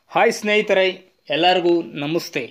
hi ಸ್ನೇಹಿತರೆ ಎಲ್ಲರಿಗೂ ನಮಸ್ತೆ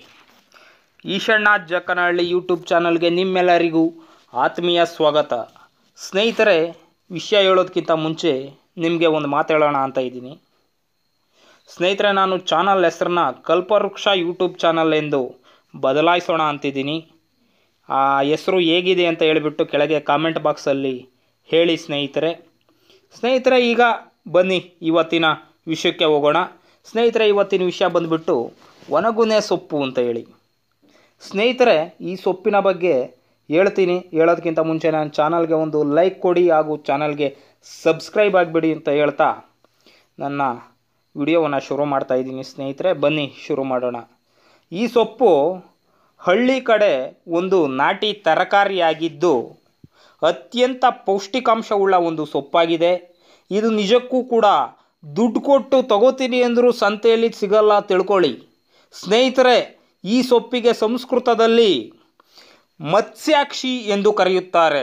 ಈಶಣ್ಣ ಜಕ್ಕನಹಳ್ಳಿ ಯೂಟ್ಯೂಬ್ ಚಾನಲ್ಗೆ ನಿಮ್ಮೆಲ್ಲರಿಗೂ ಆತ್ಮೀಯ ಸ್ವಾಗತ ಸ್ನೇಹಿತರೆ ವಿಷಯ ಹೇಳೋದಕ್ಕಿಂತ ಮುಂಚೆ ನಿಮಗೆ ಒಂದು ಮಾತು ಹೇಳೋಣ ಅಂತ ಇದ್ದೀನಿ ಸ್ನೇಹಿತರೆ ನಾನು ಚಾನಲ್ ಹೆಸರನ್ನ ಕಲ್ಪವೃಕ್ಷ ಯೂಟ್ಯೂಬ್ ಚಾನಲ್ ಎಂದು ಬದಲಾಯಿಸೋಣ ಅಂತಿದ್ದೀನಿ ಆ ಹೆಸರು ಹೇಗಿದೆ ಅಂತ ಹೇಳಿಬಿಟ್ಟು ಕೆಳಗೆ ಕಾಮೆಂಟ್ ಬಾಕ್ಸಲ್ಲಿ ಹೇಳಿ ಸ್ನೇಹಿತರೆ ಸ್ನೇಹಿತರೆ ಈಗ ಬನ್ನಿ ಇವತ್ತಿನ ವಿಷಯಕ್ಕೆ ಹೋಗೋಣ ಸ್ನೇಹಿತರೆ ಇವತ್ತಿನ ವಿಷಯ ಬಂದುಬಿಟ್ಟು ಒಣಗುನೆ ಸೊಪ್ಪು ಅಂತ ಹೇಳಿ ಸ್ನೇಹಿತರೆ ಈ ಸೊಪ್ಪಿನ ಬಗ್ಗೆ ಹೇಳ್ತೀನಿ ಹೇಳೋದಕ್ಕಿಂತ ಮುಂಚೆ ನನ್ನ ಚಾನಲ್ಗೆ ಒಂದು ಲೈಕ್ ಕೊಡಿ ಹಾಗೂ ಚಾನಲ್ಗೆ ಸಬ್ಸ್ಕ್ರೈಬ್ ಆಗಿಬಿಡಿ ಅಂತ ಹೇಳ್ತಾ ನನ್ನ ವಿಡಿಯೋವನ್ನು ಶುರು ಮಾಡ್ತಾ ಇದ್ದೀನಿ ಸ್ನೇಹಿತರೆ ಬನ್ನಿ ಶುರು ಮಾಡೋಣ ಈ ಸೊಪ್ಪು ಹಳ್ಳಿ ಕಡೆ ಒಂದು ನಾಟಿ ತರಕಾರಿಯಾಗಿದ್ದು ಅತ್ಯಂತ ಪೌಷ್ಟಿಕಾಂಶವುಳ್ಳ ಒಂದು ಸೊಪ್ಪಾಗಿದೆ ಇದು ನಿಜಕ್ಕೂ ಕೂಡ ದುಡ್ಡು ಕೊಟ್ಟು ತಗೋತೀನಿ ಅಂದರೂ ಸಂತೆಯಲ್ಲಿ ಸಿಗಲ್ಲ ತಿಳ್ಕೊಳ್ಳಿ ಸ್ನೇಹಿತರೆ ಈ ಸೊಪ್ಪಿಗೆ ಸಂಸ್ಕೃತದಲ್ಲಿ ಮತ್ಸ್ಯಾಕ್ಷಿ ಎಂದು ಕರೆಯುತ್ತಾರೆ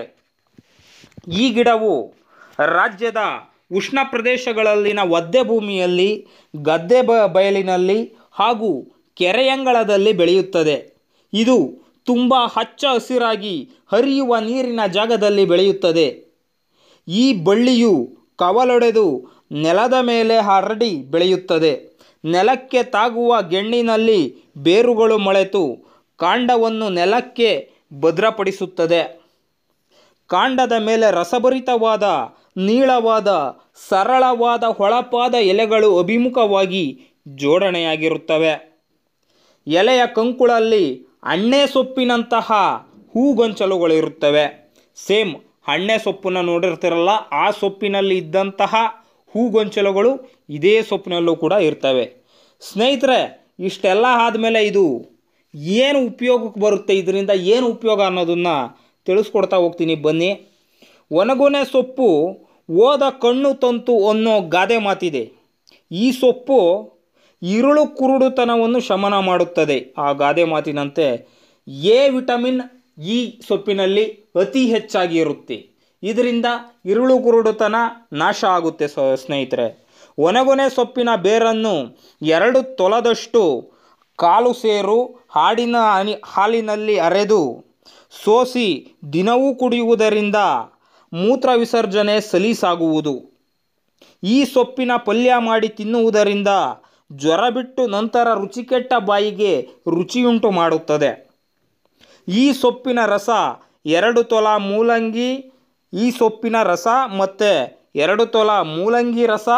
ಈ ಗಿಡವು ರಾಜ್ಯದ ಉಷ್ಣ ಪ್ರದೇಶಗಳಲ್ಲಿನ ಒದ್ದೆ ಭೂಮಿಯಲ್ಲಿ ಗದ್ದೆ ಬ ಬಯಲಿನಲ್ಲಿ ಹಾಗೂ ಕೆರೆಯಂಗಳದಲ್ಲಿ ಬೆಳೆಯುತ್ತದೆ ಇದು ತುಂಬ ಹಚ್ಚ ಹಸಿರಾಗಿ ಹರಿಯುವ ನೀರಿನ ಜಾಗದಲ್ಲಿ ಬೆಳೆಯುತ್ತದೆ ಈ ಬಳ್ಳಿಯು ಕವಲೊಡೆದು ನೆಲದ ಮೇಲೆ ಹರಡಿ ಬೆಳೆಯುತ್ತದೆ ನೆಲಕ್ಕೆ ತಾಗುವ ಗೆಣ್ಣಿನಲ್ಲಿ ಬೇರುಗಳು ಮೊಳೆತು ಕಾಂಡವನ್ನು ನೆಲಕ್ಕೆ ಭದ್ರಪಡಿಸುತ್ತದೆ ಕಾಂಡದ ಮೇಲೆ ರಸಭರಿತವಾದ ನೀಳವಾದ ಸರಳವಾದ ಹೊಳಪಾದ ಎಲೆಗಳು ಅಭಿಮುಖವಾಗಿ ಜೋಡಣೆಯಾಗಿರುತ್ತವೆ ಎಲೆಯ ಕಂಕುಳಲ್ಲಿ ಅಣ್ಣೆ ಸೊಪ್ಪಿನಂತಹ ಹೂಗೊಂಚಲುಗಳಿರುತ್ತವೆ ಸೇಮ್ ಅಣ್ಣೆ ಸೊಪ್ಪನ್ನು ನೋಡಿರ್ತಿರಲ್ಲ ಆ ಸೊಪ್ಪಿನಲ್ಲಿ ಇದ್ದಂತಹ ಹೂಗೊಂಚಲುಗಳು ಇದೇ ಸೊಪ್ಪಿನಲ್ಲೂ ಕೂಡ ಇರ್ತವೆ ಸ್ನೇಹಿತರೆ ಇಷ್ಟೆಲ್ಲ ಆದಮೇಲೆ ಇದು ಏನು ಉಪಯೋಗಕ್ಕೆ ಬರುತ್ತೆ ಇದರಿಂದ ಏನು ಉಪಯೋಗ ಅನ್ನೋದನ್ನು ತಿಳಿಸ್ಕೊಡ್ತಾ ಹೋಗ್ತೀನಿ ಬನ್ನಿ ಒಣಗೊನೆ ಸೊಪ್ಪು ಓದ ಕಣ್ಣು ತಂತು ಅನ್ನೋ ಗಾದೆ ಮಾತಿದೆ ಈ ಸೊಪ್ಪು ಇರುಳು ಕುರುಡುತನವನ್ನು ಶಮನ ಮಾಡುತ್ತದೆ ಆ ಗಾದೆ ಮಾತಿನಂತೆ ಎ ವಿಟಮಿನ್ ಈ ಸೊಪ್ಪಿನಲ್ಲಿ ಅತಿ ಹೆಚ್ಚಾಗಿ ಇರುತ್ತೆ ಇದರಿಂದ ಇರುಳು ಕುರುಡುತನ ನಾಶ ಆಗುತ್ತೆ ಸ ಸ್ನೇಹಿತರೆ ಒಣಗೊನೆ ಸೊಪ್ಪಿನ ಬೇರನ್ನು ಎರಡು ತೊಲದಷ್ಟು ಕಾಲು ಸೇರು ಹಾಡಿನ ಹನಿ ಹಾಲಿನಲ್ಲಿ ಅರೆದು ಸೋಸಿ ದಿನವೂ ಕುಡಿಯುವುದರಿಂದ ಮೂತ್ರ ವಿಸರ್ಜನೆ ಸಲೀಸಾಗುವುದು ಈ ಸೊಪ್ಪಿನ ಪಲ್ಯ ಮಾಡಿ ತಿನ್ನುವುದರಿಂದ ಜ್ವರ ಬಿಟ್ಟು ನಂತರ ರುಚಿಕೆಟ್ಟ ಬಾಯಿಗೆ ರುಚಿಯುಂಟು ಮಾಡುತ್ತದೆ ಈ ಸೊಪ್ಪಿನ ರಸ ಎರಡು ತೊಲ ಮೂಲಂಗಿ ಈ ಸೊಪ್ಪಿನ ರಸ ಮತ್ತು ಎರಡು ತೊಲ ಮೂಲಂಗಿ ರಸ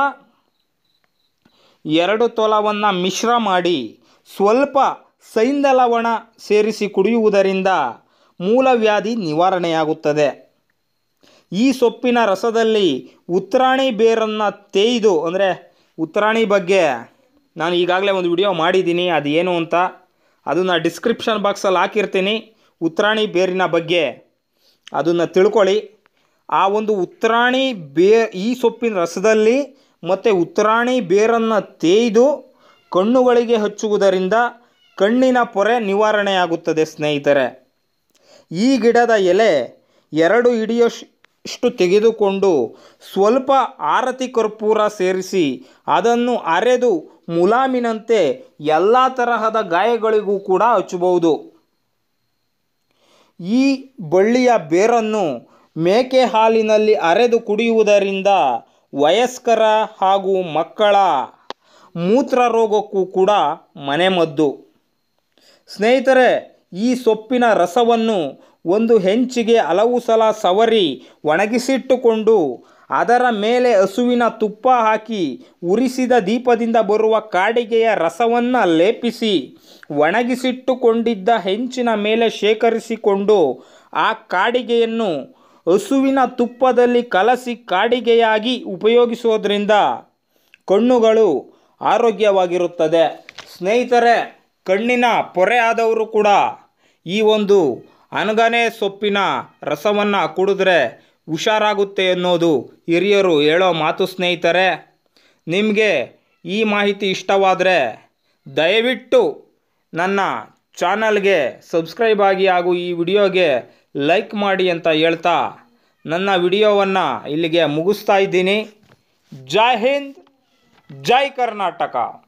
ಎರಡು ತೊಲವನ್ನು ಮಿಶ್ರ ಮಾಡಿ ಸ್ವಲ್ಪ ಸೈಂಧಲವಣ ಸೇರಿಸಿ ಕುಡಿಯುವುದರಿಂದ ಮೂಲವ್ಯಾಧಿ ನಿವಾರಣೆಯಾಗುತ್ತದೆ ಈ ಸೊಪ್ಪಿನ ರಸದಲ್ಲಿ ಉತ್ತರಾಣಿ ಬೇರನ್ನು ತೇಯ್ದು ಅಂದರೆ ಉತ್ತರಾಣಿ ಬಗ್ಗೆ ನಾನು ಈಗಾಗಲೇ ಒಂದು ವಿಡಿಯೋ ಮಾಡಿದ್ದೀನಿ ಅದು ಏನು ಅಂತ ಅದನ್ನು ಡಿಸ್ಕ್ರಿಪ್ಷನ್ ಬಾಕ್ಸಲ್ಲಿ ಹಾಕಿರ್ತೀನಿ ಉತ್ತರಾಣಿ ಬೇರಿನ ಬಗ್ಗೆ ಅದನ್ನು ತಿಳ್ಕೊಳ್ಳಿ ಆ ಒಂದು ಉತ್ತರಾಣಿ ಬೇ ಈ ಸೊಪ್ಪಿನ ರಸದಲ್ಲಿ ಮತ್ತು ಉತ್ತರಾಣಿ ಬೇರನ್ನು ತೇಯ್ದು ಕಣ್ಣುಗಳಿಗೆ ಹಚ್ಚುವುದರಿಂದ ಕಣ್ಣಿನ ಪೊರೆ ನಿವಾರಣೆಯಾಗುತ್ತದೆ ಸ್ನೇಹಿತರೆ ಈ ಗಿಡದ ಎಲೆ ಎರಡು ಹಿಡಿಯಷ್ಟು ತೆಗೆದುಕೊಂಡು ಸ್ವಲ್ಪ ಆರತಿ ಕರ್ಪೂರ ಸೇರಿಸಿ ಅದನ್ನು ಅರೆದು ಮುಲಾಮಿನಂತೆ ಎಲ್ಲ ತರಹದ ಗಾಯಗಳಿಗೂ ಕೂಡ ಹಚ್ಚಬಹುದು ಈ ಬಳ್ಳಿಯ ಬೇರನ್ನು ಮೇಕೆ ಹಾಲಿನಲ್ಲಿ ಅರೆದು ಕುಡಿಯುವುದರಿಂದ ವಯಸ್ಕರ ಹಾಗೂ ಮಕ್ಕಳ ಮೂತ್ರ ರೋಗಕ್ಕೂ ಕೂಡ ಮನೆಮದ್ದು ಸ್ನೇಹಿತರೆ ಈ ಸೊಪ್ಪಿನ ರಸವನ್ನು ಒಂದು ಹೆಂಚಿಗೆ ಹಲವು ಸಲ ಸವರಿ ಒಣಗಿಸಿಟ್ಟುಕೊಂಡು ಅದರ ಮೇಲೆ ಹಸುವಿನ ತುಪ್ಪ ಹಾಕಿ ಉರಿಸಿದ ದೀಪದಿಂದ ಬರುವ ಕಾಡಿಗೆಯ ರಸವನ್ನು ಲೇಪಿಸಿ ಒಣಗಿಸಿಟ್ಟುಕೊಂಡಿದ್ದ ಹೆಂಚಿನ ಮೇಲೆ ಶೇಖರಿಸಿಕೊಂಡು ಆ ಕಾಡಿಗೆಯನ್ನು ಹಸುವಿನ ತುಪ್ಪದಲ್ಲಿ ಕಲಸಿ ಕಾಡಿಗೆಯಾಗಿ ಉಪಯೋಗಿಸೋದ್ರಿಂದ ಕಣ್ಣುಗಳು ಆರೋಗ್ಯವಾಗಿರುತ್ತದೆ ಸ್ನೇಹಿತರೆ ಕಣ್ಣಿನ ಪೊರೆ ಆದವರು ಕೂಡ ಈ ಒಂದು ಅನಗನೆ ಸೊಪ್ಪಿನ ರಸವನ್ನು ಕುಡಿದ್ರೆ ಹುಷಾರಾಗುತ್ತೆ ಅನ್ನೋದು ಹಿರಿಯರು ಹೇಳೋ ಮಾತು ಸ್ನೇಹಿತರೆ ನಿಮಗೆ ಈ ಮಾಹಿತಿ ಇಷ್ಟವಾದರೆ ದಯವಿಟ್ಟು ನನ್ನ ಚಾನಲ್ಗೆ ಸಬ್ಸ್ಕ್ರೈಬ್ ಆಗಿ ಹಾಗೂ ಈ ವಿಡಿಯೋಗೆ ಲೈಕ್ ಮಾಡಿ ಅಂತ ಹೇಳ್ತಾ ನನ್ನ ವಿಡಿಯೋವನ್ನು ಇಲ್ಲಿಗೆ ಮುಗಿಸ್ತಾ ಇದ್ದೀನಿ ಜೈ ಹಿಂದ್ ಜೈ ಕರ್ನಾಟಕ